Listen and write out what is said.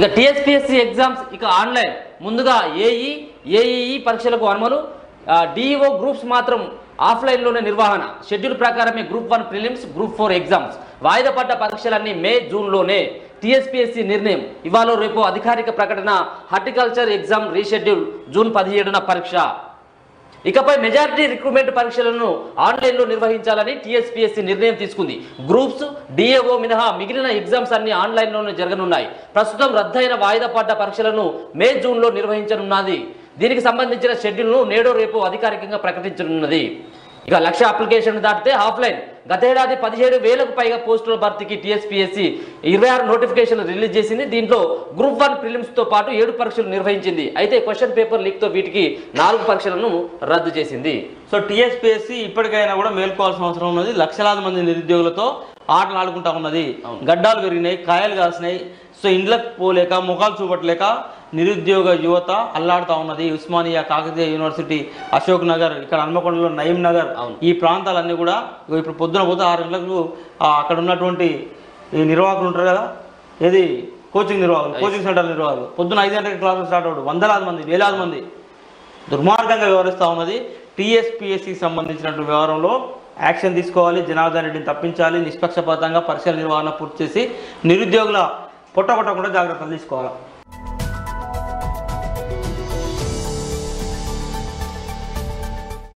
ఇక TSPSC exams ఇక online ముందుగా ఏఈ ఏఈఈ పరీక్షలకు అనుమలు డిఈఓ గ్రూప్స్ మాత్రం ఆఫ్లైన్లోనే నిర్వహణ షెడ్యూల్ ప్రకారమే group one prelims group four exams వాయిదా పడ్డ పరీక్షలన్నీ మే జూన్లోనే టీఎస్పీఎస్సీ నిర్ణయం ఇవాళ రేపు అధికారిక ప్రకటన హార్టికల్చర్ ఎగ్జామ్ రీషెడ్యూల్ జూన్ పదిహేడున పరీక్ష ఇకపై మెజారిటీ రిక్రూట్మెంట్ పరీక్షలను ఆన్లైన్లో నిర్వహించాలని టీఎస్పీఎస్సీ నిర్ణయం తీసుకుంది గ్రూప్స్ డిఏఓ మినహా మిగిలిన ఎగ్జామ్స్ అన్ని ఆన్లైన్లోనే జరగనున్నాయి ప్రస్తుతం రద్దయిన వాయిదా పడ్డ పరీక్షలను మే జూన్లో నిర్వహించనున్నది దీనికి సంబంధించిన షెడ్యూల్ను నేడో రేపు అధికారికంగా ప్రకటించనున్నది ఇక లక్ష అప్లికేషన్ దాటితే ఆఫ్లైన్ గతేడాది పదిహేడు వేలకు పైగా పోస్టుల భర్తీకి టీఎస్పీఎస్సీ ఇరవై ఆరు నోటిఫికేషన్లు రిలీజ్ చేసింది దీంట్లో గ్రూప్ వన్ ప్రిలిమ్స్ తో పాటు ఏడు పరీక్షలు నిర్వహించింది అయితే క్వశ్చన్ పేపర్ లీక్ తో వీటికి నాలుగు పరీక్షలను రద్దు చేసింది సో టీఎస్పీఎస్సీ ఇప్పటికైనా కూడా మేల్కోవాల్సిన అవసరం ఉన్నది లక్షలాది మంది నిరుద్యోగులతో ఆటలు ఆడుకుంటా ఉన్నది గడ్డాలు పెరిగినాయి కాయలు కాసినాయి సో ఇండ్లకు పోలేక ముఖాలు చూపట్లేక నిరుద్యోగ యువత అల్లాడుతా ఉన్నది ఉస్మానియా కాకతీయ యూనివర్సిటీ అశోక్ నగర్ ఇక్కడ హన్మకొండలో నయీం నగర్ ఈ ప్రాంతాలన్నీ కూడా ఇగో ఇప్పుడు పొద్దున పోతే ఆరు గంటలకు ఆ అక్కడ ఉన్నటువంటి ఈ నిర్వాహకులు ఉంటారు కదా ఏది కోచింగ్ నిర్వాహకులు కోచింగ్ సెంటర్ నిర్వాహకులు పొద్దున ఐదు గంటలకు క్లాసులు స్టార్ట్ అవ్వడు వందలాది మంది వేలాది మంది దుర్మార్గంగా వ్యవహరిస్తూ ఉన్నది టీఎస్పీఎస్సికి సంబంధించినటువంటి వ్యవహారంలో యాక్షన్ తీసుకోవాలి జనార్దన్ రెడ్డిని తప్పించాలి నిష్పక్షపాతంగా పరీక్షల నిర్వహణ పూర్తి చేసి నిరుద్యోగుల పొట్టగొట్టకుండా జాగ్రత్తలు తీసుకోవాలి